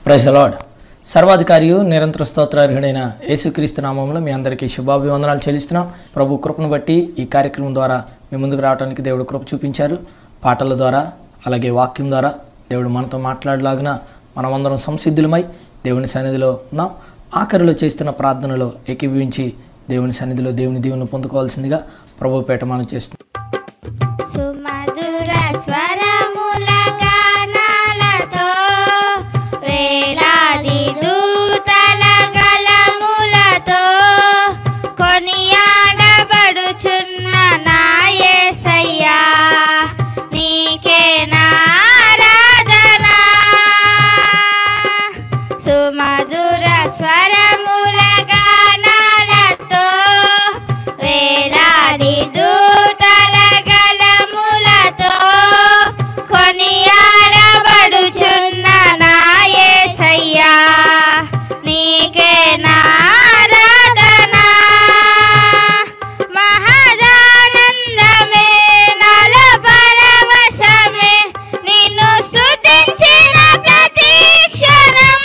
praise lord సర్వాధికారియు నిరంతర స్తోత్రార్హుడైన యేసుక్రీస్తు నామంలో మీ అందరికీ శుభాభివందనాలు చెల్లిస్తున్నాం ప్రభు కృపను బట్టి ఈ కార్యక్రమం ద్వారా మీ ముందుకు రావడానికి దేవుడు కృప చూపించారు పాటల ద్వారా అలాగే వాక్యం ద్వారా దేవుడు మనతో మాట్లాడలాగిన మనమందరం సంసిద్ధులమై దేవుని సన్నిధిలో ఉన్నాం ఆఖరిలో చేస్తున్న ప్రార్థనలో ఏకీభవించి దేవుని సన్నిధిలో దేవుని దీవుని పొందుకోవాల్సిందిగా ప్రభు పేట మనం చేస్తున్నాం సుమధుర స్వరముల గానాలతో వేలాది దూతల గలములతో కొనియాడబడుచున్న నా యేసయ్యా నీకే నా ఆరాధన సుమధుర స్వరముల గానాలతో వేలాది దూతల గలములతో కొనియాడబడుచున్న నా యేసయ్యా నీకే నా ఆరాధన మహదానందమే నాలో పరవశమే నిన్ను స్తుతించిన ప్రతి క్షణం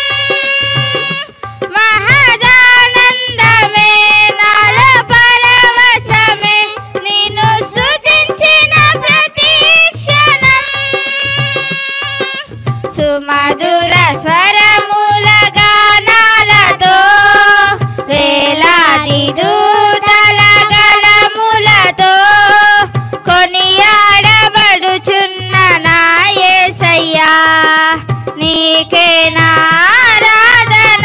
మహదానందమే నాలో పరవశమే నిన్ను స్తుతించిన ప్రతి క్షణం సుమధుర స్వరముల గానాలతో వేలాది దూతల గలములతో కొనియాడబడుచున్న నా యేసయ్యా నీకే నా ఆరాధన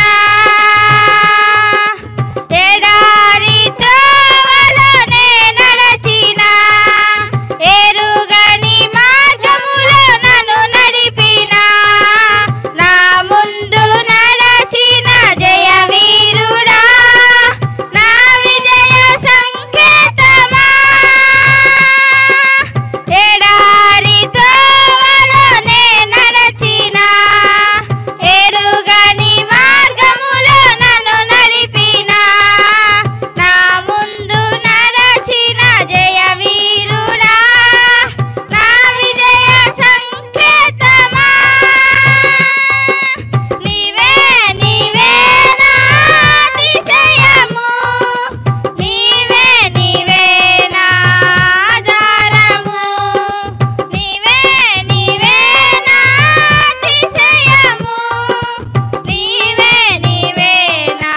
ఎడారి త్రోవలోనే నడచిన ఎరుగని మార్గములో నన్ను నడిపిన నా ముందు నడచిన జయ వీరుడా నా విజయ సంకేతమా ఎడారి త్రోవలోనే నడచిన ఎరుగని మార్గములో నన్ను నడిపిన నా ముందు నడచిన జయ వీరుడా నా విజయ సంకేతమా నీవే నీవే నా అతిశయము నీవే నీవే నా ఆధారము నీవే నీవే నా అతిశయము నీవే నీవే నా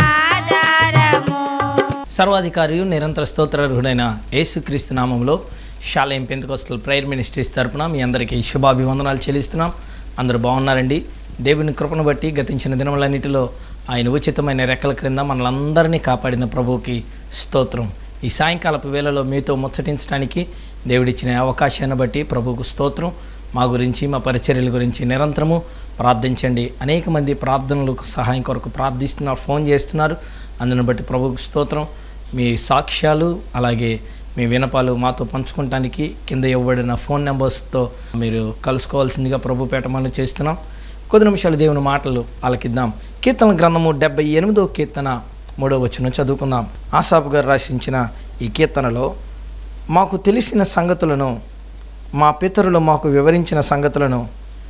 ఆధారము సర్వాధికారియు నిరంతర స్తోత్రార్హుడైన యేసుక్రీస్తు నామంలో షాలేం పెంతకోస్తల్ ప్రేయర్ మినిస్ట్రీస్ తరపున మీ అందరికీ శుభాభివందనాలు చెల్లిస్తున్నాం అందరూ బాగున్నారండి దేవుని కృపను బట్టి గతించిన దినములన్నిటిలో ఆయన ఉచితమైన రెక్కల క్రింద మనలందరినీ కాపాడిన ప్రభువుకి స్తోత్రం ఈ సాయంకాలపు వేళలో మీతో ముచ్చటించడానికి దేవుడిచ్చిన అవకాశాన్ని బట్టి ప్రభువుకు స్తోత్రం మా గురించి మా పరిచర్యల గురించి నిరంతరము ప్రార్థించండి అనేక మంది ప్రార్థనలకు సహాయం కొరకు ప్రార్థిస్తున్నారు ఫోన్ చేస్తున్నారు అందుని బట్టి ప్రభువుకు స్తోత్రం మీ సాక్ష్యాలు అలాగే మీ వినపాలు మాతో పంచుకోవటానికి కింద ఇవ్వబడిన ఫోన్ నెంబర్స్తో మీరు కలుసుకోవాల్సిందిగా ప్రభు పేటమని చేస్తున్నాం కొద్ది నిమిషాలు దేవుని మాటలు ఆలకిద్దాం కీర్తన గ్రంథము డెబ్బై ఎనిమిదో కీర్తన మూడో వచ్చిన చదువుకుందాం ఆసాపు గారు రాసించిన ఈ కీర్తనలో మాకు తెలిసిన సంగతులను మా పితరులు మాకు వివరించిన సంగతులను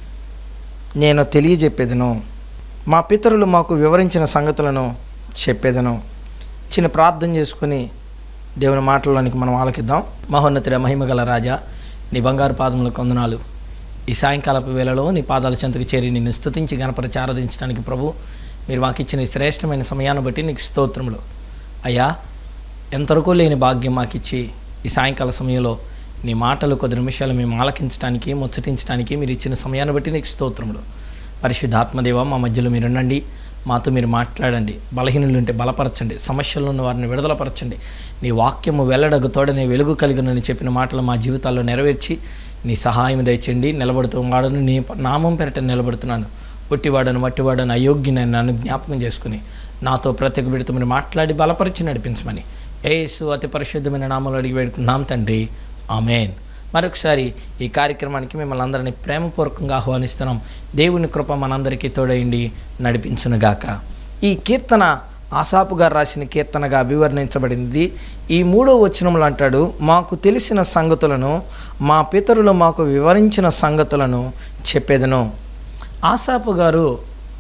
నేను తెలియజెప్పేదను మా పితరులు మాకు వివరించిన సంగతులను చెప్పేదను చిన్న ప్రార్థన చేసుకుని దేవుని మాటల్లోనికి మనం ఆలకిద్దాం మహోన్నతుడ మహిమగల రాజా నీ బంగారు పాదముల కొందనాలు ఈ సాయంకాలపు వేళలో నీ పాదాల చెంతకు చేరి నిన్ను స్తుతించి గణపరిచి ఆరాధించడానికి ప్రభు మీరు మాకు ఇచ్చిన ఈ శ్రేష్టమైన సమయాన్ని బట్టి నీకు స్తోత్రములు అయ్యా ఎంతవరకు లేని భాగ్యం మాకిచ్చి ఈ సాయంకాల సమయంలో నీ మాటలు కొద్ది నిమిషాలు మేము ఆలకించడానికి ముచ్చటించడానికి మీరు ఇచ్చిన సమయాన్ని బట్టి నీకు స్తోత్రములు పరిశుద్ధాత్మదేవ మా మధ్యలో మీరు ఉండండి మాతో మీరు మాట్లాడండి బలహీనులు ఉంటే బలపరచండి సమస్యలు ఉన్న వారిని విడుదలపరచండి నీ వాక్యము వెల్లడగు తోడనే వెలుగు కలిగినని చెప్పిన మాటలు మా జీవితాల్లో నెరవేర్చి నీ సహాయం దయచేయండి నిలబడుతూ వాడను నీ నామం పెరట నిలబడుతున్నాను ఒట్టివాడను మట్టివాడను అయోగ్యునని నన్ను జ్ఞాపకం చేసుకుని నాతో ప్రత్యేక విడత మీరు మాట్లాడి బలపరిచి నడిపించమని ఏసు అతి పరిశుద్ధమైన నామంలో అడిగి వేడుకున్నాం తండ్రి ఆమెన్ మరొకసారి ఈ కార్యక్రమానికి మిమ్మల్ని అందరినీ ప్రేమపూర్వకంగా ఆహ్వానిస్తున్నాం దేవుని కృప మనందరికీ తోడైండి నడిపించునుగాక ఈ కీర్తన ఆసాపు గారు రాసిన కీర్తనగా అభివర్ణించబడింది ఈ మూడో వచనంలో అంటాడు మాకు తెలిసిన సంగతులను మా పితరులు మాకు వివరించిన సంగతులను చెప్పేదను ఆసాపు గారు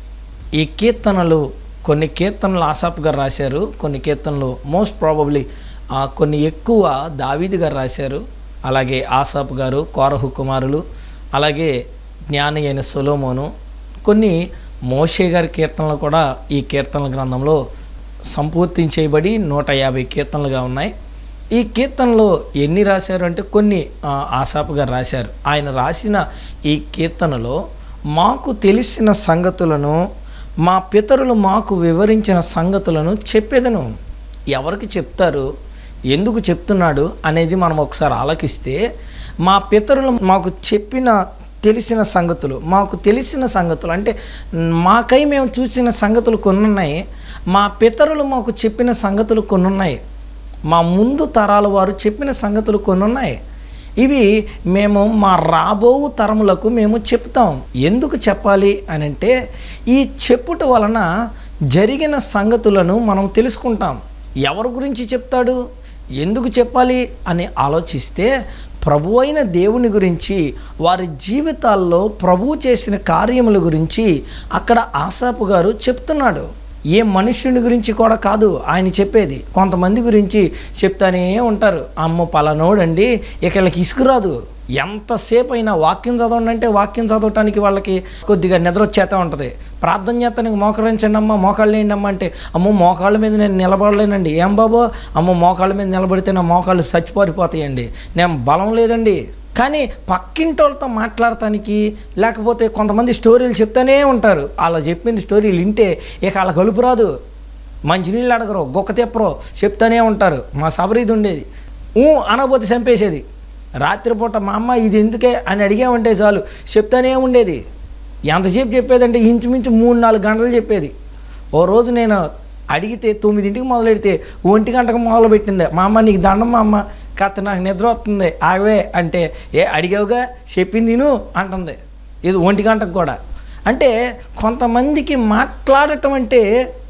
ఈ కీర్తనలు కొన్ని కీర్తనలు ఆసాప్ గారు రాశారు కొన్ని కీర్తనలు మోస్ట్ ప్రాబబ్లీ కొన్ని ఎక్కువ దావీద్ గారు రాశారు అలాగే ఆసాప్ గారు కోరహు కుమారులు అలాగే జ్ఞాని అయిన సొలోమోను కొన్ని మోషే గారి కీర్తనలు కూడా ఈ కీర్తనల గ్రంథంలో సంపూర్తి చేయబడి నూట యాభై కీర్తనలుగా ఉన్నాయి ఈ కీర్తనలో ఎన్ని రాశారు అంటే కొన్ని ఆ, ఆసాపు గారు రాశారు ఆయన రాసిన ఈ కీర్తనలో మాకు తెలిసిన సంగతులను మా పితరులు మాకు వివరించిన సంగతులను చెప్పేదను ఎవరికి చెప్తారు ఎందుకు చెప్తున్నాడు అనేది మనం ఒకసారి ఆలకిస్తే మా పితరులు మాకు చెప్పిన తెలిసిన సంగతులు మాకు తెలిసిన సంగతులు అంటే మాకై మేము చూసిన సంగతులు కొన్ని ఉన్నాయి మా పితరులు మాకు చెప్పిన సంగతులు కొన్ని ఉన్నాయి మా ముందు తరాల వారు చెప్పిన సంగతులు కొన్ని ఉన్నాయి ఇవి మేము మా రాబోవు తరములకు మేము చెప్తాం ఎందుకు చెప్పాలి అని అంటే ఈ చెప్పుట వలన జరిగిన సంగతులను మనం తెలుసుకుంటాం ఎవరి గురించి చెప్తాడు ఎందుకు చెప్పాలి అని ఆలోచిస్తే ప్రభు అయిన దేవుని గురించి వారి జీవితాల్లో ప్రభువు చేసిన కార్యముల గురించి అక్కడ ఆసాపు గారు చెప్తున్నాడు ఏ మనుష్యుని గురించి కూడా కాదు ఆయన చెప్పేది కొంతమంది గురించి చెప్తానే ఉంటారు అమ్మ పలానోడండి ఇక వీళ్ళకి ఇసుకురాదు ఎంతసేపు అయినా వాక్యం చదవండి అంటే వాక్యం చదవటానికి వాళ్ళకి కొద్దిగా నిద్ర వచ్చేస్తూ ఉంటుంది ప్రార్థన చేస్తానికి మోకరించండి అమ్మ మోకాళ్ళు వేయండి అమ్మ అంటే అమ్మో మోకాళ్ళ మీద నేను నిలబడలేనండి ఏం బాబో అమ్మో మోకాళ్ళ మీద నిలబడితే నా మోకాళ్ళు చచ్చిపోరిపోతాయండి నేను బలం లేదండి కానీ పక్కింటి వాళ్ళతో మాట్లాడటానికి లేకపోతే కొంతమంది స్టోరీలు చెప్తానే ఉంటారు అలా చెప్పిన స్టోరీలు వింటే ఇక వాళ్ళ కలుపు రాదు మంచినీళ్ళు అడగరు గొక్క తెప్పరు చెప్తానే ఉంటారు మా సబరీది ఉండేది ఊ అనబోతే చంపేసేది రాత్రిపూట మా అమ్మ ఇది ఎందుకే అని అడిగామంటే చాలు చెప్తానే ఉండేది ఎంతసేపు చెప్పేదంటే ఇంచుమించు మూడు నాలుగు గంటలు చెప్పేది ఓ రోజు నేను అడిగితే తొమ్మిదింటికి మొదలెడితే ఒంటి గంటకు మొదలు పెట్టింది మా అమ్మ నీకు దండం మా అమ్మ కాస్త నాకు నిద్ర వస్తుంది ఆగవే అంటే ఏ అడిగావుగా చెప్పింది నువ్వు అంటుంది ఇది ఒంటి గంటకు కూడా అంటే కొంతమందికి మాట్లాడటం అంటే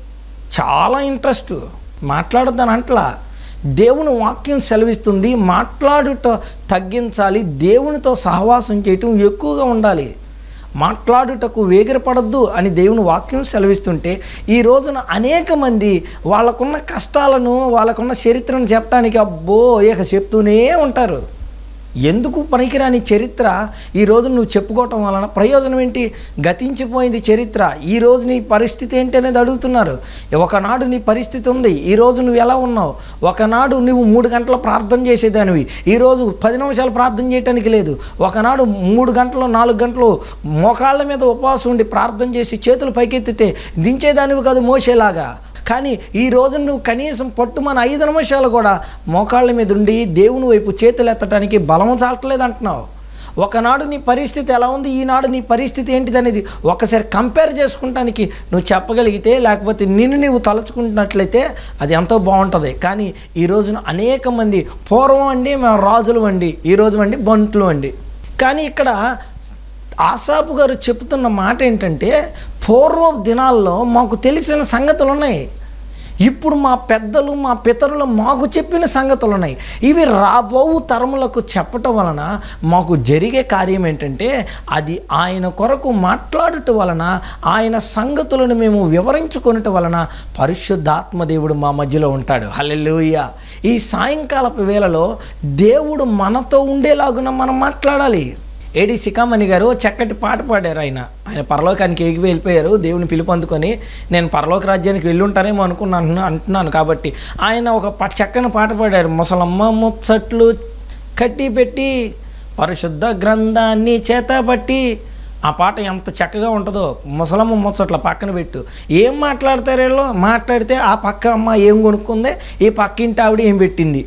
చాలా ఇంట్రెస్ట్ మాట్లాడద్దని అంట్లా దేవుని వాక్యం సెలవిస్తుంది మాట్లాడుట తగ్గించాలి దేవునితో సహవాసం చేయటం ఎక్కువగా ఉండాలి మాట్లాడుటకు వేగిరపడద్దు అని దేవుని వాక్యం సెలవిస్తుంటే ఈ రోజున అనేక మంది వాళ్ళకున్న కష్టాలను వాళ్ళకున్న చరిత్రను చెప్పడానికి అబ్బో ఇక చెప్తూనే ఉంటారు ఎందుకు పనికిరాని చరిత్ర ఈ రోజు నువ్వు చెప్పుకోవటం వలన ప్రయోజనం ఏంటి గతించిపోయింది చరిత్ర ఈ రోజు నీ పరిస్థితి ఏంటి అనేది అడుగుతున్నారు ఒకనాడు నీ పరిస్థితి ఉంది ఈ రోజు నువ్వు ఎలా ఉన్నావు ఒకనాడు నువ్వు మూడు గంటల ప్రార్థన చేసేదానివి ఈరోజు పది నిమిషాలు ప్రార్థన చేయటానికి లేదు ఒకనాడు మూడు గంటలు నాలుగు గంటలు మోకాళ్ళ మీద ఉపవాసం ఉండి ప్రార్థన చేసి చేతులు పైకెత్తితే దించేదానివి కాదు మోసేలాగా కానీ ఈ రోజు నువ్వు కనీసం పట్టుమని ఐదు నిమిషాలు కూడా మోకాళ్ళ మీద ఉండి దేవుని వైపు చేతులు ఎత్తడానికి బలము చాలట్లేదు అంటున్నావు ఒకనాడు నీ పరిస్థితి ఎలా ఉంది ఈనాడు నీ పరిస్థితి ఏంటిది అనేది ఒకసారి కంపేర్ చేసుకుంటానికి నువ్వు చెప్పగలిగితే లేకపోతే నిన్ను నువ్వు తలుచుకుంటున్నట్లయితే అది ఎంతో బాగుంటుంది కానీ ఈ రోజున అనేక మంది పూర్వం అండి మేము రాజులు అండి ఈ రోజు అండి బంట్లు అండి కానీ ఇక్కడ ఆసాపు గారు చెప్తున్న మాట ఏంటంటే పూర్వ దినాల్లో మాకు తెలిసిన సంగతులు ఉన్నాయి ఇప్పుడు మా పెద్దలు మా పితరులు మాకు చెప్పిన సంగతులు ఉన్నాయి ఇవి రాబోవు తరములకు చెప్పటం వలన మాకు జరిగే కార్యం ఏంటంటే అది ఆయన కొరకు మాట్లాడటం వలన ఆయన సంగతులను మేము వివరించుకొనటం వలన పరిశుద్ధాత్మ దేవుడు మా మధ్యలో ఉంటాడు హల్లెలూయ ఈ సాయంకాలపు వేళలో దేవుడు మనతో ఉండేలాగున మనం మాట్లాడాలి ఏడి సికామణి గారు చక్కటి పాట పాడారు ఆయన ఆయన పరలోకానికి ఎగిరి వెళ్ళిపోయారు దేవుని పిలుపు అందుకొని నేను పరలోక రాజ్యానికి వెళ్ళుంటానేమో అనుకున్నాను అంటున్నాను కాబట్టి ఆయన ఒక ప- చక్కని పాట పాడారు ముసలమ్మ ముచ్చట్లు కట్టి పెట్టి పరిశుద్ధ గ్రంథాన్ని చేతబట్టి ఆ పాట ఎంత చక్కగా ఉంటుందో ముసలమ్మ ముచ్చట్ల పక్కన పెట్టు ఏం మాట్లాడతారు వీళ్ళు మాట్లాడితే ఆ పక్క అమ్మ ఏం కొనుక్కుంది ఈ పక్కింటి ఆవిడ ఏం పెట్టింది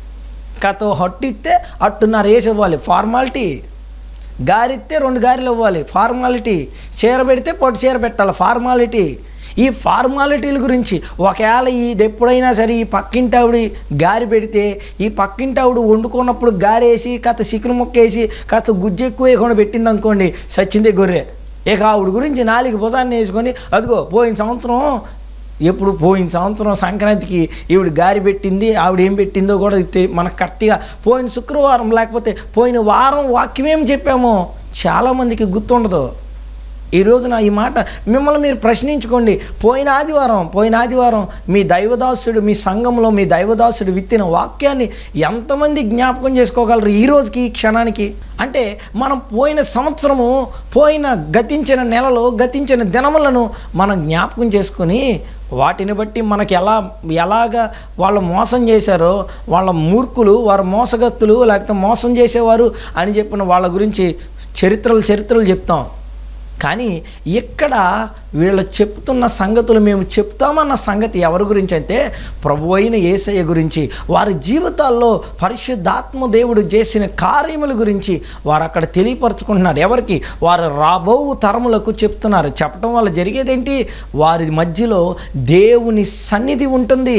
కథ హట్టు ఇస్తే అట్టున్నర వేసి ఇవ్వాలి ఫార్మాలిటీ గారిస్తే రెండు గారెలు ఇవ్వాలి ఫార్మాలిటీ చీర పెడితే పొట్టు చీర పెట్టాలి ఫార్మాలిటీ ఈ ఫార్మాలిటీల గురించి ఒకవేళ ఇది ఎప్పుడైనా సరే ఈ పక్కింటి ఆవిడ గారి పెడితే ఈ పక్కింటి ఆవిడ వండుకున్నప్పుడు గారేసి కాస్త చికెన్ ముక్కేసి కాస్త గుజ్జు ఎక్కువ వేయకుండా పెట్టింది అనుకోండి సచ్చిందే గొర్రె ఇక ఆవిడ గురించి నాలుగు భుజాన్ని వేసుకొని అదిగో పోయిన సంవత్సరం ఎప్పుడు పోయిన సంవత్సరం సంక్రాంతికి ఈవిడ గారి పెట్టింది ఆవిడ ఏం పెట్టిందో కూడా తె- మనకు కరెక్ట్గా పోయిన శుక్రవారం లేకపోతే పోయిన వారం వాక్యం ఏం చెప్పామో చాలామందికి గుర్తుండదు ఈ రోజున ఈ మాట మిమ్మల్ని మీరు ప్రశ్నించుకోండి పోయిన ఆదివారం పోయిన ఆదివారం మీ దైవదాసుడు మీ సంఘంలో మీ దైవదాసుడు విత్తిన వాక్యాన్ని ఎంతమంది జ్ఞాపకం చేసుకోగలరు ఈ రోజుకి ఈ క్షణానికి అంటే మనం పోయిన సంవత్సరము పోయిన గతించిన నెలలో గతించిన దినములను మనం జ్ఞాపకం చేసుకొని వాటిని బట్టి మనకి ఎలా ఎలాగ వాళ్ళు మోసం చేశారో వాళ్ళ మూర్ఖులు వారు మోసగత్తులు లేకపోతే మోసం చేసేవారు అని చెప్పిన వాళ్ళ గురించి చరిత్రలు చరిత్రలు చెప్తాం కానీ ఇక్కడ వీళ్ళు చెప్తున్న సంగతులు మేము చెప్తామన్న సంగతి ఎవరి గురించి అంటే ప్రభు అయిన ఏసయ్య గురించి వారి జీవితాల్లో పరిశుద్ధాత్మ దేవుడు చేసిన కార్యముల గురించి వారు అక్కడ తెలియపరచుకుంటున్నారు ఎవరికి వారు రాబో తరములకు చెప్తున్నారు చెప్పడం వల్ల జరిగేదేంటి వారి మధ్యలో దేవుని సన్నిధి ఉంటుంది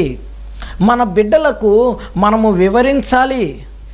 మన బిడ్డలకు మనము వివరించాలి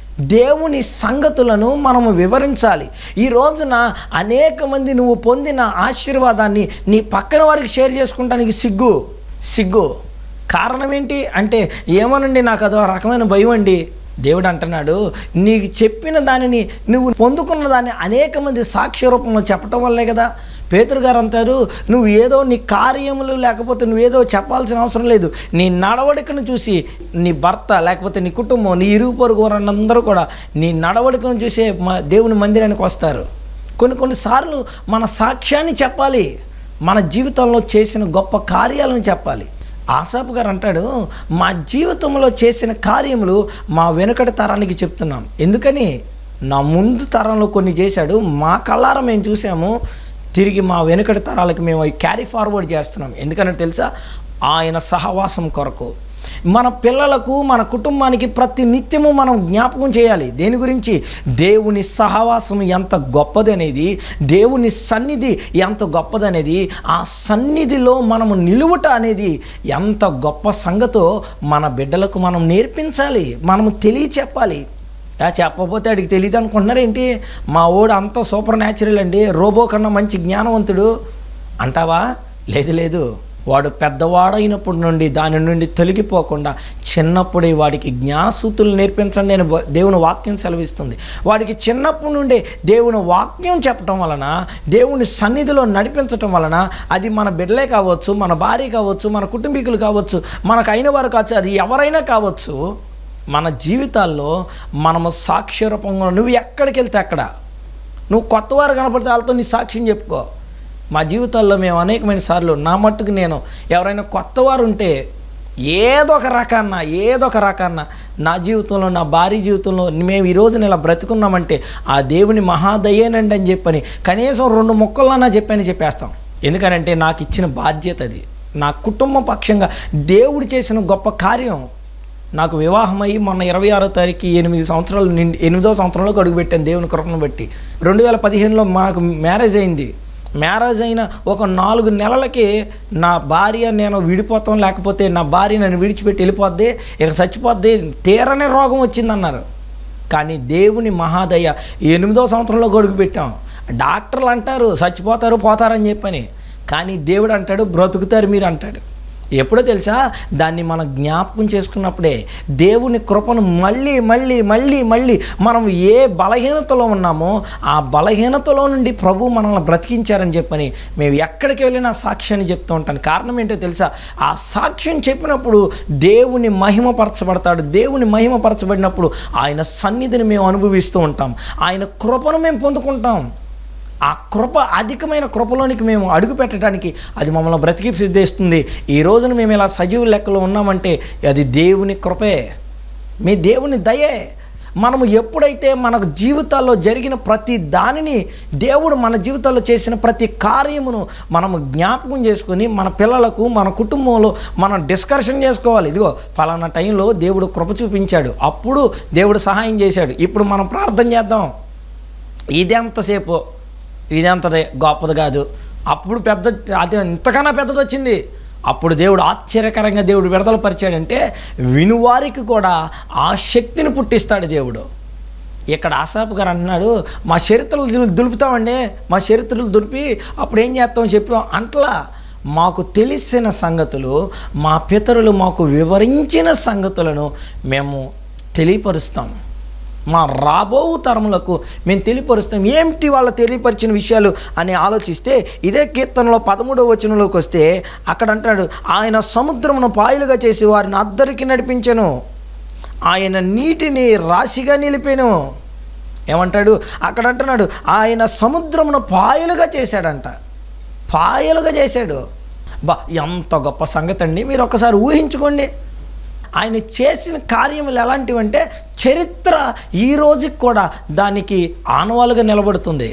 దేవుని సంగతులను మనము వివరించాలి ఈ రోజున అనేక మంది నువ్వు పొందిన ఆశీర్వాదాన్ని నీ పక్కన వారికి షేర్ చేసుకుంటానికి సిగ్గు సిగ్గు కారణం ఏంటి అంటే ఏమోనండి నాకు అదో రకమైన భయం అండి దేవుడు అంటున్నాడు నీకు చెప్పిన దానిని నువ్వు పొందుకున్న దాన్ని అనేక మంది సాక్ష్య రూపంలో చెప్పటం వల్లే కదా పేతురు గారు అంటారు నువ్వు ఏదో నీ కార్యములు లేకపోతే నువ్వేదో చెప్పాల్సిన అవసరం లేదు నీ నడవడికను చూసి నీ భర్త లేకపోతే నీ కుటుంబం నీ ఇరుగు పొరుగు వారందరూ కూడా నీ నడవడికను చూసే మా దేవుని మందిరానికి వస్తారు కొన్ని కొన్నిసార్లు మన సాక్ష్యాన్ని చెప్పాలి మన జీవితంలో చేసిన గొప్ప కార్యాలను చెప్పాలి ఆసాపు గారు అంటాడు మా జీవితంలో చేసిన కార్యములు మా వెనుకటి తరానికి చెప్తున్నాం ఎందుకని నా ముందు తరంలో కొన్ని చేశాడు మా కళ్ళారా మేము చూసాము తిరిగి మా వెనుకటి తరాలకు మేము అవి క్యారీ ఫార్వర్డ్ చేస్తున్నాం ఎందుకంటే తెలుసా ఆయన సహవాసం కొరకు మన పిల్లలకు మన కుటుంబానికి ప్రతి నిత్యము మనం జ్ఞాపకం చేయాలి దేని గురించి దేవుని సహవాసం ఎంత గొప్పదనేది దేవుని సన్నిధి ఎంత గొప్పదనేది ఆ సన్నిధిలో మనము నిలువట అనేది ఎంత గొప్ప సంగతో మన బిడ్డలకు మనం నేర్పించాలి మనము తెలియచెప్పాలి ఆ చెప్పకపోతే అడిగి తెలియదు అనుకుంటున్నారు ఏంటి మా ఓడు అంత సూపర్ న్యాచురల్ అండి రోబో కన్నా మంచి జ్ఞానవంతుడు అంటావా లేదు లేదు వాడు పెద్దవాడైనప్పటి నుండి దాని నుండి తొలగిపోకుండా చిన్నప్పుడే వాడికి జ్ఞానసూతులు నేర్పించండి నేను దేవుని వాక్యం సెలవిస్తుంది వాడికి చిన్నప్పటి నుండే దేవుని వాక్యం చెప్పటం వలన దేవుని సన్నిధిలో నడిపించటం వలన అది మన బిడ్డలే కావచ్చు మన భార్య కావచ్చు మన కుటుంబీకులు కావచ్చు మనకు అయిన వారు కావచ్చు అది ఎవరైనా కావచ్చు మన జీవితాల్లో మనము సాక్ష్య రూపంగా నువ్వు ఎక్కడికి వెళ్తే అక్కడ నువ్వు కొత్తవారు కనపడితే వాళ్ళతో నీ సాక్ష్యం చెప్పుకో మా జీవితాల్లో మేము అనేకమైన సార్లు నా మట్టుకు నేను ఎవరైనా కొత్తవారు ఉంటే ఏదో ఒక రకాన్న ఏదో ఒక రకాన్న నా జీవితంలో నా భార్య జీవితంలో మేము ఈ రోజున ఇలా బ్రతుకున్నామంటే ఆ దేవుని మహాదయ్యేనండి అని చెప్పని కనీసం రెండు మొక్కలన్నా చెప్పని చెప్పేస్తాం ఎందుకనంటే నాకు ఇచ్చిన బాధ్యత అది నా కుటుంబ పక్షంగా దేవుడు చేసిన గొప్ప కార్యం నాకు వివాహం అయ్యి మొన్న ఇరవై ఆరో తారీఖు ఎనిమిది సంవత్సరాలు నిండి ఎనిమిదో సంవత్సరంలోకి అడుగుపెట్టాను దేవుని కృపను బట్టి రెండు వేల పదిహేనులో మాకు మ్యారేజ్ అయింది మ్యారేజ్ అయిన ఒక నాలుగు నెలలకి నా భార్య నేను విడిపోతాం లేకపోతే నా భార్య నన్ను విడిచిపెట్టి వెళ్ళిపోద్ది ఇక చచ్చిపోద్ది తీరనే రోగం వచ్చిందన్నారు కానీ దేవుని మహాదయ ఎనిమిదో సంవత్సరంలో గడుగు పెట్టాం డాక్టర్లు అంటారు చచ్చిపోతారు పోతారని చెప్పని కానీ దేవుడు అంటాడు బ్రతుకుతారు మీరు అంటాడు ఎప్పుడో తెలుసా దాన్ని మనం జ్ఞాపకం చేసుకున్నప్పుడే దేవుని కృపను మళ్ళీ మళ్ళీ మళ్ళీ మళ్ళీ మనం ఏ బలహీనతలో ఉన్నామో ఆ బలహీనతలో నుండి ప్రభు మనల్ని బ్రతికించారని చెప్పని మేము ఎక్కడికి వెళ్ళినా సాక్ష్యాన్ని చెప్తూ ఉంటాను కారణం ఏంటో తెలుసా ఆ సాక్ష్యం చెప్పినప్పుడు దేవుని మహిమపరచబడతాడు దేవుని మహిమపరచబడినప్పుడు ఆయన సన్నిధిని మేము అనుభవిస్తూ ఉంటాం ఆయన కృపను మేము పొందుకుంటాం ఆ కృప అధికమైన కృపలోనికి మేము అడుగు పెట్టడానికి అది మమ్మల్ని బ్రతికి సిద్ధిస్తుంది ఈ రోజున మేము ఇలా సజీవ లెక్కలో ఉన్నామంటే అది దేవుని కృపే మీ దేవుని దయే మనము ఎప్పుడైతే మనకు జీవితాల్లో జరిగిన ప్రతి దానిని దేవుడు మన జీవితాల్లో చేసిన ప్రతి కార్యమును మనము జ్ఞాపకం చేసుకొని మన పిల్లలకు మన కుటుంబంలో మనం డిస్కషన్ చేసుకోవాలి ఇదిగో ఫలానా టైంలో దేవుడు కృప చూపించాడు అప్పుడు దేవుడు సహాయం చేశాడు ఇప్పుడు మనం ప్రార్థన చేద్దాం ఇదెంతసేపు ఇదెంతది గొప్పది కాదు అప్పుడు పెద్ద అది ఇంతకన్నా పెద్దది వచ్చింది అప్పుడు దేవుడు ఆశ్చర్యకరంగా దేవుడు విడుదల పరిచాడంటే వినువారికి కూడా ఆ శక్తిని పుట్టిస్తాడు దేవుడు ఇక్కడ ఆసాపు గారు అంటున్నాడు మా చరిత్రలు దులు- దులుపుతామండి మా చరిత్రలు దులిపి అప్పుడు ఏం చేస్తామని చెప్పి అంటలా మాకు తెలిసిన సంగతులు మా పితరులు మాకు వివరించిన సంగతులను మేము తెలియపరుస్తాం మా రాబో తరములకు మేము తెలియపరుస్తాం ఏమిటి వాళ్ళ తెలియపరిచిన విషయాలు అని ఆలోచిస్తే ఇదే కీర్తనలో పదమూడవ వచనంలోకి వస్తే అక్కడ అంటాడు ఆయన సముద్రమును పాయలుగా చేసి వారిని అద్దరికి నడిపించను ఆయన నీటిని రాశిగా నిలిపాను ఏమంటాడు అక్కడ అంటున్నాడు ఆయన సముద్రమును పాయలుగా చేశాడంట పాయలుగా చేశాడు బా ఎంత గొప్ప సంగతి అండి మీరు ఒకసారి ఊహించుకోండి ఆయన చేసిన కార్యములు ఎలాంటివంటే చరిత్ర ఈ రోజుకి కూడా దానికి ఆనవాలుగా నిలబడుతుంది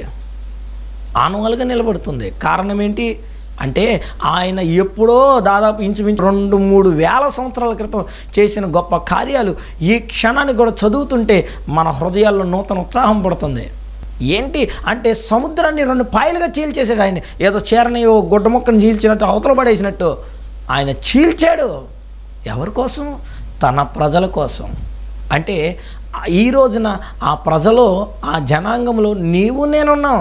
ఆనవాలుగా నిలబడుతుంది కారణం ఏంటి అంటే ఆయన ఎప్పుడో దాదాపు ఇంచుమించు రెండు మూడు వేల సంవత్సరాల క్రితం చేసిన గొప్ప కార్యాలు ఈ క్షణాన్ని కూడా చదువుతుంటే మన హృదయాల్లో నూతన ఉత్సాహం పడుతుంది ఏంటి అంటే సముద్రాన్ని రెండు పాయలుగా చీల్చేశాడు ఆయన ఏదో చీరని ఓ గుడ్డ మొక్కను చీల్చినట్టు అవతల పడేసినట్టు ఆయన చీల్చాడు ఎవరి కోసం తన ప్రజల కోసం అంటే ఈ రోజున ఆ ప్రజలో ఆ జనాంగంలో నీవు నేనున్నాం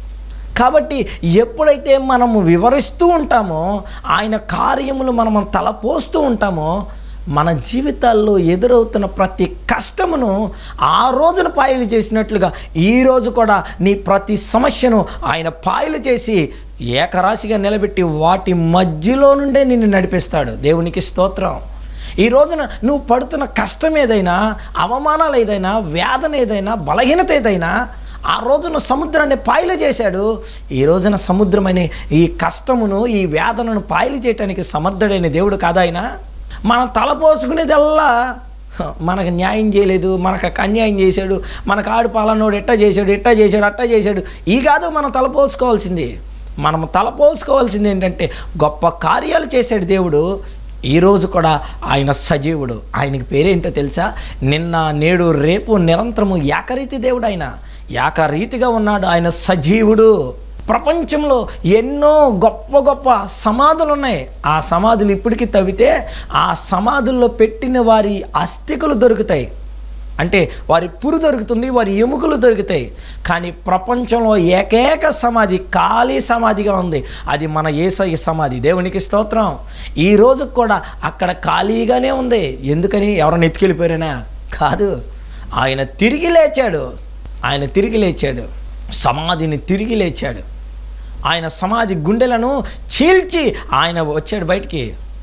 కాబట్టి ఎప్పుడైతే మనము వివరిస్తూ ఉంటామో ఆయన కార్యములు మనం తలపోస్తూ ఉంటామో మన జీవితాల్లో ఎదురవుతున్న ప్రతి కష్టమును ఆ రోజున పాయలు చేసినట్లుగా ఈ రోజు కూడా నీ ప్రతి సమస్యను ఆయన పాయలు చేసి ఏకరాశిగా నిలబెట్టి వాటి మధ్యలో నుండే నిన్ను నడిపిస్తాడు దేవునికి స్తోత్రం ఈ రోజున నువ్వు పడుతున్న కష్టం ఏదైనా అవమానాలు ఏదైనా వేదన ఏదైనా బలహీనత ఏదైనా ఆ రోజున సముద్రాన్ని పాయలు చేశాడు ఈ రోజున సముద్రమనే ఈ కష్టమును ఈ వేదనను పాయలు చేయటానికి సమర్థుడైన దేవుడు కాదా ఆయన మనం తలపోసుకునేదల్లా హ, మనకు న్యాయం చేయలేదు మనకు అక్క అన్యాయం చేశాడు మనకు ఆడు పాలనోడు ఎట్టా చేశాడు ఎట్టా చేశాడు అట్టా చేశాడు ఈ కాదు మనం తలపోసుకోవాల్సింది మనం తలపోసుకోవాల్సింది ఏంటంటే గొప్ప కార్యాలు చేశాడు దేవుడు ఈరోజు కూడా ఆయన సజీవుడు ఆయనకి పేరేంటో తెలుసా నిన్న నేడు రేపు నిరంతరము ఏకరీతి దేవుడు ఆయన ఏకరీతిగా ఉన్నాడు ఆయన సజీవుడు ప్రపంచంలో ఎన్నో గొప్ప గొప్ప సమాధులు ఉన్నాయి ఆ సమాధులు ఇప్పటికీ తవ్వితే ఆ సమాధుల్లో పెట్టిన వారి అస్థికలు దొరుకుతాయి అంటే వారి పురు దొరుకుతుంది వారి ఎముకలు దొరుకుతాయి కానీ ప్రపంచంలో ఏకైక సమాధి ఖాళీ సమాధిగా ఉంది అది మన ఏసయ్య సమాధి దేవునికి స్తోత్రం ఈ రోజు కూడా అక్కడ ఖాళీగానే ఉంది ఎందుకని ఎవరైనా ఎత్తుకెళ్ళిపోయారేనా కాదు ఆయన తిరిగి లేచాడు ఆయన తిరిగి లేచాడు సమాధిని తిరిగి లేచాడు ఆయన సమాధి గుండెలను చీల్చి ఆయన వచ్చాడు బయటికి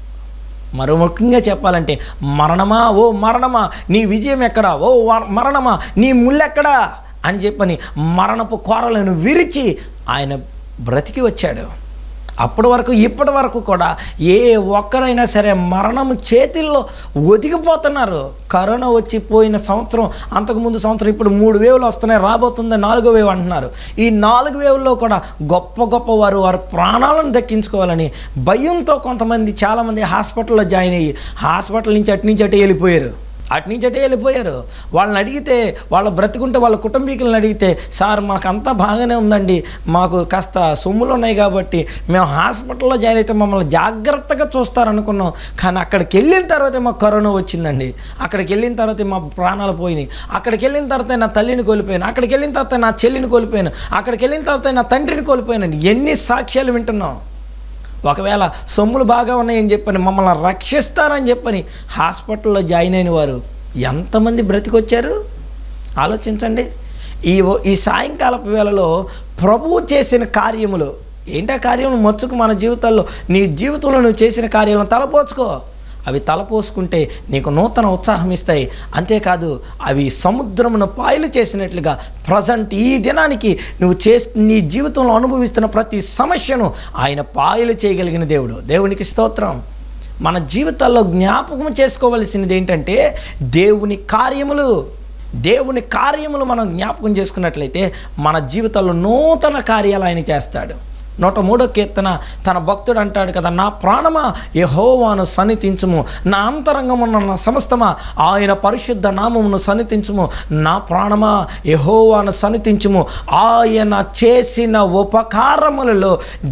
మరో ముఖ్యంగా చెప్పాలంటే మరణమా ఓ మరణమా నీ విజయం ఎక్కడా ఓ వ- మరణమా నీ ముళ్ళెక్కడా అని చెప్పని మరణపు కోరలను విరిచి ఆయన బ్రతికి వచ్చాడు అప్పటి వరకు ఇప్పటి వరకు కూడా ఏ ఒక్కరైనా సరే మరణం చేతిల్లో ఒదిగిపోతున్నారు కరోనా వచ్చి పోయిన సంవత్సరం అంతకుముందు సంవత్సరం ఇప్పుడు మూడు వేవులు వస్తున్నాయి రాబోతుంది నాలుగో వేవ్ అంటున్నారు ఈ నాలుగు వేవుల్లో కూడా గొప్ప గొప్ప వారు వారి ప్రాణాలను దక్కించుకోవాలని భయంతో కొంతమంది చాలామంది హాస్పిటల్లో జాయిన్ అయ్యి హాస్పిటల్ నుంచి అటు నుంచి అటే వెళ్ళిపోయారు అటు నుంచి అటే వెళ్ళిపోయారు వాళ్ళని అడిగితే వాళ్ళ బ్రతికుంటే వాళ్ళ కుటుంబీకులను అడిగితే సార్ మాకంతా బాగానే ఉందండి మాకు కాస్త సొమ్ములు ఉన్నాయి కాబట్టి మేము హాస్పిటల్లో జాయిన్ అయితే మమ్మల్ని జాగ్రత్తగా చూస్తారనుకున్నాం కానీ అక్కడికి వెళ్ళిన తర్వాత మాకు కరోనా వచ్చిందండి అక్కడికి వెళ్ళిన తర్వాత మా ప్రాణాలు పోయినాయి అక్కడికి వెళ్ళిన తర్వాత నా తల్లిని కోల్పోయాను అక్కడికి వెళ్ళిన తర్వాత నా చెల్లిని కోల్పోయాను అక్కడికి వెళ్ళిన తర్వాత నా తండ్రిని కోల్పోయానండి ఎన్ని సాక్ష్యాలు వింటున్నాం ఒకవేళ సొమ్ములు బాగా ఉన్నాయని చెప్పని మమ్మల్ని రక్షిస్తారని చెప్పని హాస్పిటల్లో జాయిన్ అయిన వారు ఎంతమంది బ్రతికొచ్చారు ఆలోచించండి ఈ ఓ- ఈ సాయంకాలపు వేళలో ప్రభువు చేసిన కార్యములు ఏంటి ఆ కార్యములు మచ్చుకు మన జీవితాల్లో నీ జీవితంలో నువ్వు చేసిన కార్యాలను తలపోచుకో అవి తలపోసుకుంటే నీకు నూతన ఉత్సాహం ఇస్తాయి అంతేకాదు అవి సముద్రమును పాయలు చేసినట్లుగా ప్రజెంట్ ఈ దినానికి నువ్వు చే నీ జీవితంలో అనుభవిస్తున్న ప్రతి సమస్యను ఆయన పాయలు చేయగలిగిన దేవుడు దేవునికి స్తోత్రం మన జీవితాల్లో జ్ఞాపకం చేసుకోవలసినది ఏంటంటే దేవుని కార్యములు దేవుని కార్యములు మనం జ్ఞాపకం చేసుకున్నట్లయితే మన జీవితాల్లో నూతన కార్యాలు ఆయన చేస్తాడు నూట మూడో కీర్తన తన భక్తుడు అంటాడు కదా నా ప్రాణమా యహోవాను సన్నిధించుము నా అంతరంగమున్న నా సమస్తమా ఆయన పరిశుద్ధ నామమును సన్నిధించుము నా ప్రాణమా యహోవాను సన్నిధించుము ఆయన చేసిన ఉపకారములలో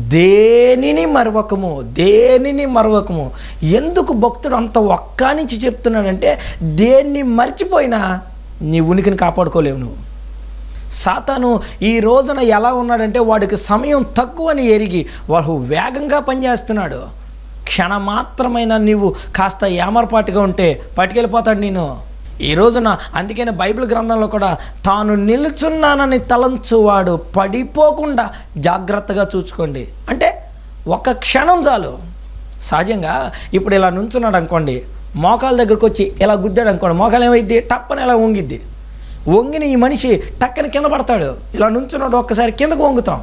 దేనిని మరవకము దేనిని మరవకము ఎందుకు భక్తుడు అంత ఒక్కానించి చెప్తున్నాడంటే దేన్ని మర్చిపోయినా నీ ఉనికిని కాపాడుకోలేవు నువ్వు సాతాను ఈ రోజున ఎలా ఉన్నాడంటే వాడికి సమయం తక్కువని ఎరిగి వాడు వేగంగా పనిచేస్తున్నాడు క్షణమాత్రమైన నీవు కాస్త ఏమరపాటుగా ఉంటే పట్టుకెళ్ళిపోతాడు నేను ఈ రోజున అందుకనే బైబిల్ గ్రంథంలో కూడా తాను నిలుచున్నానని తలంచువాడు పడిపోకుండా జాగ్రత్తగా చూసుకోండి అంటే ఒక క్షణం చాలు సహజంగా ఇప్పుడు ఇలా నుంచున్నాడు అనుకోండి మోకాల దగ్గరకు వచ్చి ఇలా గుద్దాడు అనుకోండి మోకాలు ఏమైద్ది టప్పని ఇలా వంగిద్ది వంగిన ఈ మనిషి టక్కని కింద పడతాడు ఇలా నుంచున్నాడు ఒక్కసారి కిందకు వంగుతాం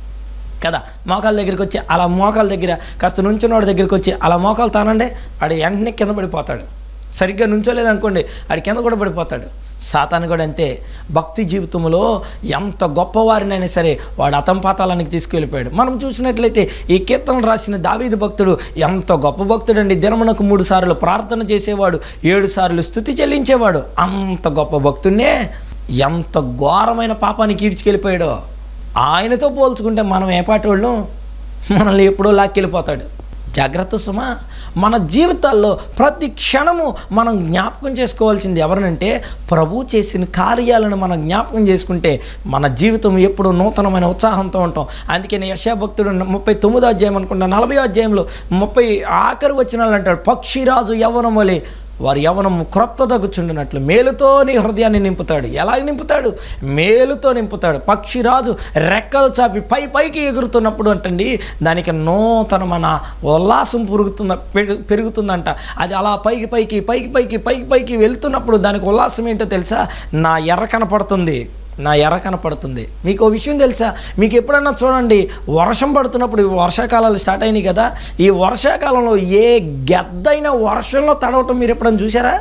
కదా మోకాల దగ్గరికి వచ్చి అలా మోకాల దగ్గర కాస్త నుంచున్నవాడి దగ్గరికి వచ్చి అలా మోకాలు తానండి ఆడు వెంటనే కింద పడిపోతాడు సరిగ్గా నుంచోలేదు అనుకోండి ఆడి కింద కూడా పడిపోతాడు సాతాను కూడా అంతే భక్తి జీవితంలో ఎంత గొప్పవారినైనా సరే వాడు అతంపాతాలానికి తీసుకువెళ్ళిపోయాడు మనం చూసినట్లయితే ఈ కీర్తన రాసిన దావీదు భక్తుడు ఎంత గొప్ప భక్తుడండి దినమునకు మూడు సార్లు ప్రార్థన చేసేవాడు ఏడు సార్లు స్థుతి చెల్లించేవాడు అంత గొప్ప భక్తున్నే ఎంత ఘోరమైన పాపానికి ఈడ్చుకెళ్ళిపోయాడో ఆయనతో పోల్చుకుంటే మనం ఏ పాటి వాళ్ళం మనల్ని ఎప్పుడో లాక్కెళ్ళిపోతాడు జాగ్రత్త సుమా మన జీవితాల్లో ప్రతి క్షణము మనం జ్ఞాపకం చేసుకోవాల్సింది ఎవరనంటే ప్రభు చేసిన కార్యాలను మనం జ్ఞాపకం చేసుకుంటే మన జీవితం ఎప్పుడు నూతనమైన ఉత్సాహంతో ఉంటాం అందుకని యశాభక్తుడు ముప్పై తొమ్మిదో అధ్యాయం అనుకుంటా నలభై అధ్యాయంలో ముప్పై ఆఖరి వచ్చిన అంటాడు పక్షిరాజు యవనం వలె వారి యవనం క్రొత్త తగ్గుచుండినట్లు మేలుతో నీ హృదయాన్ని నింపుతాడు ఎలా నింపుతాడు మేలుతో నింపుతాడు పక్షిరాజు రెక్కలు చాపి పై పైకి ఎగురుతున్నప్పుడు అంటండి దానికి నూతనమైన ఉల్లాసం పెరుగుతున్న పెరుగు- పెరుగుతుందంట అది అలా పైకి పైకి పైకి పైకి పైకి పైకి వెళ్తున్నప్పుడు దానికి ఉల్లాసం ఏంటో తెలుసా నా ఎర్ర కనపడుతుంది నా ఎర్ర కనపడుతుంది మీకు ఓ విషయం తెలుసా మీకు ఎప్పుడన్నా చూడండి వర్షం పడుతున్నప్పుడు ఈ వర్షాకాలాలు స్టార్ట్ అయినాయి కదా ఈ వర్షాకాలంలో ఏ గెద్దైనా వర్షంలో తడవటం మీరు ఎప్పుడైనా చూసారా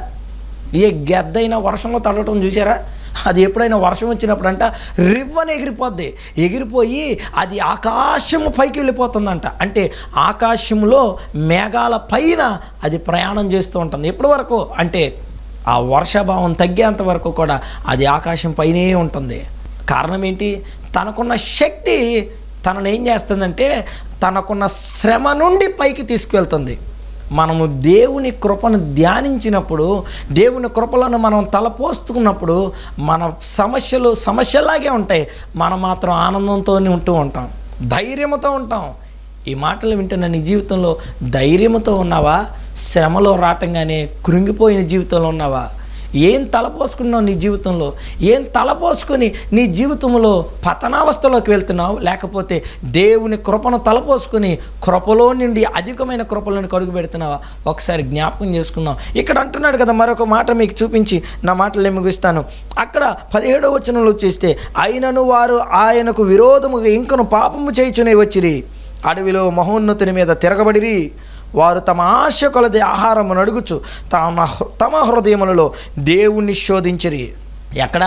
ఏ గెద్దైనా వర్షంలో తడవటం చూసారా అది ఎప్పుడైనా వర్షం వచ్చినప్పుడు అంట రివ్వని ఎగిరిపోద్ది ఎగిరిపోయి అది ఆకాశము పైకి వెళ్ళిపోతుందంట అంటే ఆకాశంలో మేఘాల పైన అది ప్రయాణం చేస్తూ ఉంటుంది ఎప్పటి వరకు అంటే ఆ వర్షాభావం తగ్గేంత వరకు కూడా అది ఆకాశం పైనే ఉంటుంది కారణం ఏంటి తనకున్న శక్తి తనను ఏం చేస్తుందంటే తనకున్న శ్రమ నుండి పైకి తీసుకువెళ్తుంది మనము దేవుని కృపను ధ్యానించినప్పుడు దేవుని కృపలను మనం తలపోస్తున్నప్పుడు మన సమస్యలు సమస్యలాగే ఉంటాయి మనం మాత్రం ఆనందంతో ఉంటూ ఉంటాం ధైర్యంతో ఉంటాం ఈ మాటలు వింటున్న నీ జీవితంలో ధైర్యంతో ఉన్నావా శ్రమలో రాటంగానే కృంగిపోయిన జీవితంలో ఉన్నావా ఏం తలపోసుకున్నావు నీ జీవితంలో ఏం తలపోసుకొని నీ జీవితంలో పతనావస్థలోకి వెళ్తున్నావు లేకపోతే దేవుని కృపను తలపోసుకొని కృపలో నుండి అధికమైన కృపలను కడుగు పెడుతున్నావా ఒకసారి జ్ఞాపకం చేసుకుందాం ఇక్కడ అంటున్నాడు కదా మరొక మాట మీకు చూపించి నా మాటలు ముగిస్తాను అక్కడ పదిహేడవ వచనంలో చూస్తే అయినను వారు ఆయనకు విరోధముగా ఇంకను పాపము చేయుచునే వచ్చిరి అడవిలో మహోన్నతుని మీద తిరగబడిరి వారు తమ ఆశ కొలది ఆహారము నడుగుచు తమ తమ హృదయములలో దేవుణ్ణి శోధించిరి ఎక్కడ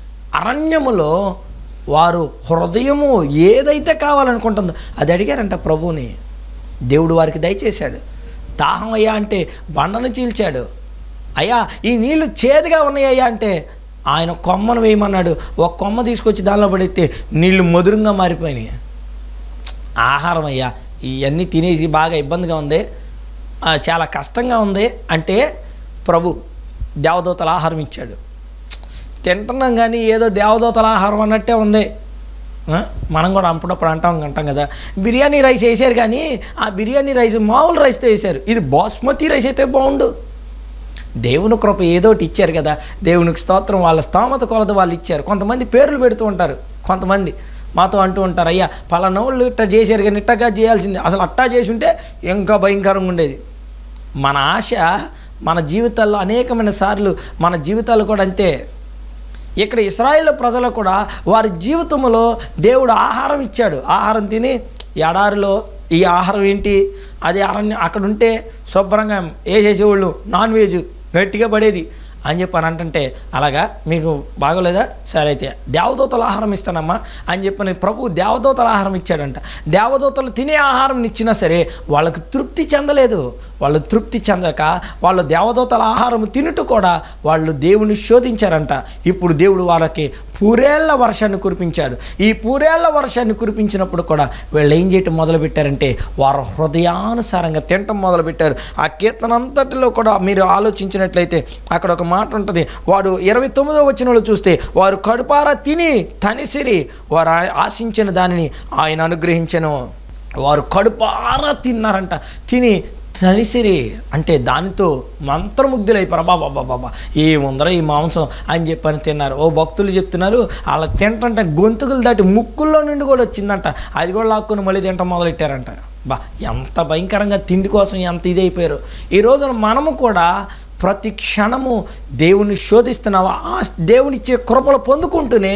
అరణ్యములో వారు హృదయము ఏదైతే కావాలనుకుంటుందో అది అడిగారంట ప్రభువుని దేవుడు వారికి దయచేశాడు దాహం అయ్యా అంటే బండను చీల్చాడు అయ్యా ఈ నీళ్లు చేదుగా ఉన్నాయ్యా అంటే ఆయన కొమ్మను వేయమన్నాడు ఒక కొమ్మ తీసుకొచ్చి దానిలో పడితే నీళ్లు మధురంగా మారిపోయినాయి ఆహారం అయ్యా ఇవన్నీ తినేసి బాగా ఇబ్బందిగా ఉంది ఆ, చాలా కష్టంగా ఉంది అంటే ప్రభు దేవదూతల ఆహారం ఇచ్చాడు తింటున్నాం కానీ ఏదో దేవదూతల ఆహారం అన్నట్టే ఉంది ఆ, మనం కూడా అప్పుడప్పుడు అంటాం అంటాం కదా బిర్యానీ రైస్ వేసారు కానీ ఆ బిర్యానీ రైస్ మామూలు రైస్తో వేశారు ఇది బాస్మతి రైస్ అయితే బాగుండు దేవుని కృప ఏదో ఒకటి ఇచ్చారు కదా దేవునికి స్తోత్రం వాళ్ళ స్తోమత కొలది వాళ్ళు ఇచ్చారు కొంతమంది పేర్లు పెడుతూ ఉంటారు కొంతమంది మాతో అంటూ ఉంటారు అయ్యా పలానా వాళ్ళు ఇట్టా చేశారు కానీ ఇట్టగా చేయాల్సిందే అసలు అట్టా చేసి ఉంటే ఇంకా భయంకరంగా ఉండేది మన ఆశ మన జీవితాల్లో అనేకమైన సార్లు మన జీవితాలు కూడా అంతే ఇక్కడ ఇస్రాయేల్ ప్రజలు కూడా వారి జీవితంలో దేవుడు ఆహారం ఇచ్చాడు ఆహారం తిని ఎడారిలో ఈ ఆహారం ఏంటి అది అరణ్యం అక్కడ ఉంటే శుభ్రంగా ఏ చేసేవాళ్ళు నాన్ వెజ్ గట్టిగా పడేది అని చెప్పి అని అంటుంటే అలాగా మీకు బాగోలేదా సరే అయితే దేవదూతల ఆహారం ఇస్తానమ్మా అని చెప్పని ప్రభు దేవదూతల ఆహారం ఇచ్చాడంట దేవదూతలు తినే ఆహారం ఇచ్చినా సరే వాళ్ళకి తృప్తి చెందలేదు వాళ్ళు తృప్తి చెందక వాళ్ళు దేవదూతల ఆహారం తినుట కూడా వాళ్ళు దేవుని శోధించారంట ఇప్పుడు దేవుడు వాళ్ళకి పూరేళ్ల వర్షాన్ని కురిపించాడు ఈ పూరేళ్ల వర్షాన్ని కురిపించినప్పుడు కూడా వీళ్ళు ఏం చేయటం మొదలుపెట్టారంటే వారు హృదయానుసారంగా తినటం మొదలుపెట్టారు ఆ కీర్తన అంతటిలో కూడా మీరు ఆలోచించినట్లయితే అక్కడ ఒక మాట ఉంటుంది వాడు ఇరవై తొమ్మిదో వచనంలో చూస్తే వారు కడుపారా తిని తనిసిరి వారు ఆ- ఆశించిన దానిని ఆయన అనుగ్రహించను వారు కడుపారా తిన్నారంట తిని తనిసిరి అంటే దానితో మంత్రముగ్ధులైపోయారు బాబా బాబా ఏముందరో ఈ మాంసం అని చెప్పని తిన్నారు ఓ భక్తులు చెప్తున్నారు అలా తింటంటే గొంతుకులు దాటి ముక్కుల్లో నుండి కూడా వచ్చిందంట అది కూడా లాక్కుని మళ్ళీ తింటాం మొదలెట్టారంట బా ఎంత భయంకరంగా తిండి కోసం ఎంత ఇది అయిపోయారు ఈ రోజున మనము కూడా ప్రతి క్షణము దేవుని శోధిస్తున్నావా ఆ దేవునిచ్చే కృపలు పొందుకుంటూనే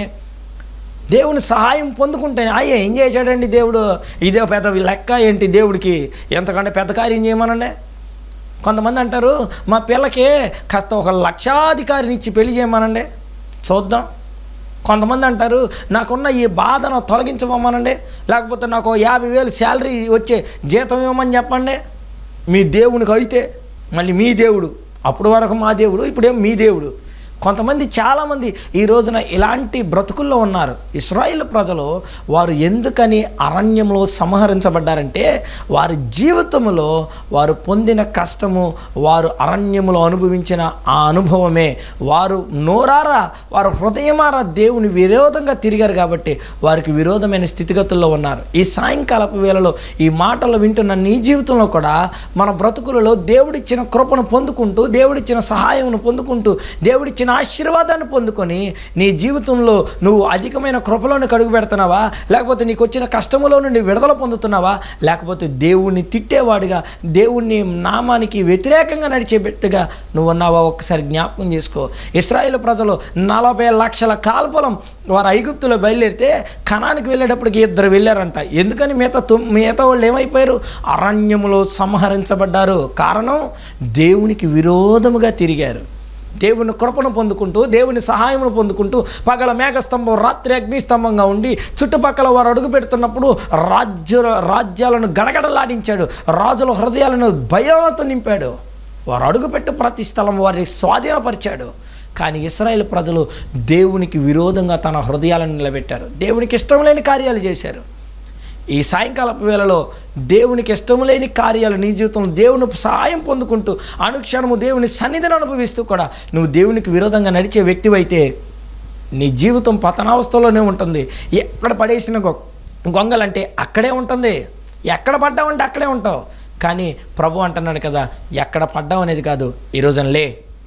దేవుని సహాయం పొందుకుంటేనే అయ్యే ఏం చేశాడండి దేవుడు ఇదే పెద్ద లెక్క ఏంటి దేవుడికి ఎంతకంటే పెద్ద కార్యం చేయమనండి కొంతమంది అంటారు మా పిల్లకి కాస్త ఒక లక్షాధికారిని ఇచ్చి పెళ్లి చేయమనండి చూద్దాం కొంతమంది అంటారు నాకున్న ఈ బాధను తొలగించమనండి లేకపోతే నాకు ఓ యాభై వేలు శాలరీ వచ్చే జీతం ఇవ్వమని చెప్పండి మీ దేవునికి అయితే మళ్ళీ మీ దేవుడు అప్పుడు వరకు మా దేవుడు ఇప్పుడేం మీ దేవుడు కొంతమంది చాలామంది ఈ రోజున ఇలాంటి బ్రతుకుల్లో ఉన్నారు ఇస్రాయిల్ ప్రజలు వారు ఎందుకని అరణ్యంలో సంహరించబడ్డారంటే వారి జీవితంలో వారు పొందిన కష్టము వారు అరణ్యములో అనుభవించిన ఆ అనుభవమే వారు నోరారా వారు హృదయమారా దేవుని విరోధంగా తిరిగారు కాబట్టి వారికి విరోధమైన స్థితిగతుల్లో ఉన్నారు ఈ సాయంకాలపు వేళలో ఈ మాటలు వింటున్న నీ జీవితంలో కూడా మన బ్రతుకులలో దేవుడిచ్చిన కృపను పొందుకుంటూ దేవుడిచ్చిన సహాయమును పొందుకుంటూ దేవుడిచ్చిన ఆశీర్వాదాన్ని పొందుకొని నీ జీవితంలో నువ్వు అధికమైన కృపలోని కడుగు పెడుతున్నావా లేకపోతే నీకు వచ్చిన కష్టములో నుండి విడుదల పొందుతున్నావా లేకపోతే దేవుణ్ణి తిట్టేవాడిగా దేవుణ్ణి నామానికి వ్యతిరేకంగా నడిచే వ్యక్తిగా నువ్వు ఉన్నావా ఒక్కసారి జ్ఞాపకం చేసుకో ఇస్రాయేల్ ప్రజలు నలభై లక్షల కాల్పలం వారు ఐగుప్తులో బయలుదేరితే కణానికి వెళ్ళేటప్పటికి ఇద్దరు వెళ్ళారంట ఎందుకని మిగతా తొమ్ మిగతా వాళ్ళు ఏమైపోయారు అరణ్యములో సంహరించబడ్డారు కారణం దేవునికి విరోధముగా తిరిగారు దేవుని కృపను పొందుకుంటూ దేవుని సహాయమును పొందుకుంటూ పగల మేఘస్తంభం రాత్రి అగ్నిస్తంభంగా ఉండి చుట్టుపక్కల వారు అడుగు పెడుతున్నప్పుడు రాజ్య రాజ్యాలను గడగడలాడించాడు రాజుల హృదయాలను భయాలతో నింపాడు వారు అడుగుపెట్టు ప్రతి స్థలం వారిని స్వాధీనపరిచాడు కానీ ఇస్రాయేల్ ప్రజలు దేవునికి విరోధంగా తన హృదయాలను నిలబెట్టారు దేవునికి ఇష్టం లేని కార్యాలు చేశారు ఈ సాయంకాలపు వేళలో దేవునికి ఇష్టం లేని కార్యాలు నీ జీవితంలో దేవుని సహాయం పొందుకుంటూ అనుక్షణము దేవుని సన్నిధిని అనుభవిస్తూ కూడా నువ్వు దేవునికి విరోధంగా నడిచే వ్యక్తివైతే నీ జీవితం పతనావస్థలోనే ఉంటుంది ఎక్కడ పడేసిన గొ గొంగలంటే అక్కడే ఉంటుంది ఎక్కడ పడ్డావంటే అక్కడే ఉంటావు కానీ ప్రభు అంటున్నాడు కదా ఎక్కడ పడ్డావు అనేది కాదు ఈ రోజున లే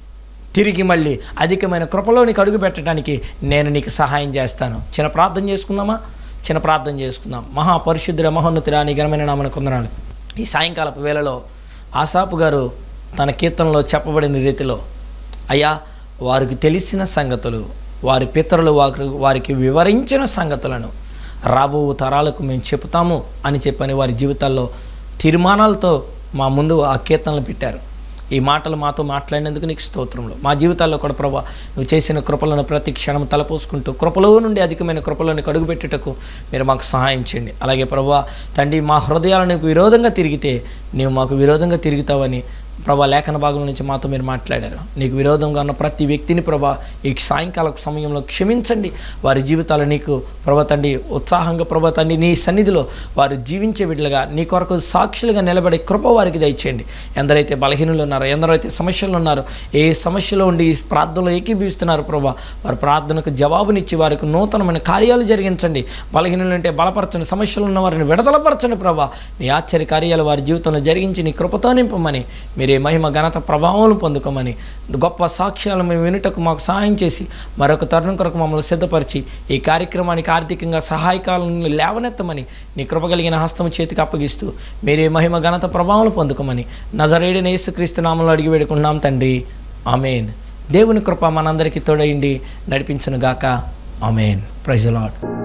తిరిగి మళ్ళీ అధికమైన కృపలో నీకు అడుగు పెట్టడానికి నేను నీకు సహాయం చేస్తాను చిన్న ప్రార్థన చేసుకుందామా చిన్న ప్రార్థన చేసుకుందాం మహాపరిశుద్ధుడ మహోన్నతుడా నీ ఘనమైన నామని కొందనాలు ఈ సాయంకాలపు వేళలో ఆసాపు గారు తన కీర్తనలో చెప్పబడిన రీతిలో అయ్యా వారికి తెలిసిన సంగతులు వారి పితరులు వారికి వారికి వివరించిన సంగతులను రాబో తరాలకు మేము చెబుతాము అని చెప్పని వారి జీవితాల్లో తీర్మానాలతో మా ముందు ఆ కీర్తనలు పెట్టారు ఈ మాటలు మాతో మాట్లాడినందుకు నీకు స్తోత్రంలో మా జీవితాల్లో కూడా ప్రభా నువ్వు చేసిన కృపలను ప్రతి క్షణం తలపోసుకుంటూ కృపలో నుండి అధికమైన కృపలను కడుగుపెట్టుటకు మీరు మాకు సహాయం చేయండి అలాగే ప్రభా తండ్రి మా హృదయాలను విరోధంగా తిరిగితే నీవు మాకు విరోధంగా తిరుగుతావని ప్రభా లేఖన భాగం నుంచి మాతో మీరు మాట్లాడారు నీకు విరోధంగా ఉన్న ప్రతి వ్యక్తిని ప్రభా ఈ సాయంకాల సమయంలో క్షమించండి వారి జీవితాలు నీకు ప్రభా తండ్రి ఉత్సాహంగా ప్రభా తండ్రి నీ సన్నిధిలో వారు జీవించే బిడ్డలుగా నీ కొరకు సాక్షులుగా నిలబడే కృప వారికి దయచేయండి ఎందరైతే బలహీనులు ఉన్నారో ఎందరైతే సమస్యలు ఉన్నారో ఏ సమస్యలో ఉండి ఈ ప్రార్థనలో ఏకీభవిస్తున్నారు ప్రభా వారి ప్రార్థనకు జవాబునిచ్చి వారికి నూతనమైన కార్యాలు జరిగించండి బలహీనులు అంటే బలపరచండి సమస్యలు ఉన్న వారిని విడుదలపరచండి ప్రభా నీ ఆశ్చర్య కార్యాలు వారి జీవితంలో జరిగించి నీ కృపతో నింపమని మీరే మహిమ ఘనత ప్రభావం పొందుకోమని గొప్ప సాక్ష్యాలు మేము వినుటకు మాకు సహాయం చేసి మరొక తరుణం కొరకు మమ్మల్ని సిద్ధపరిచి ఈ కార్యక్రమానికి ఆర్థికంగా సహాయకాలను లేవనెత్తమని నీ కృప కలిగిన హస్తం చేతికి అప్పగిస్తూ మీరే మహిమ ఘనత ప్రభావం పొందుకోమని నజరేడిన యేసుక్రీస్తు నామంలో అడిగి వేడుకున్నాం తండ్రి ఆమెన్ దేవుని కృప మనందరికీ తోడైండి నడిపించును గాక ఆమెన్ ప్రైజ్ లాడ్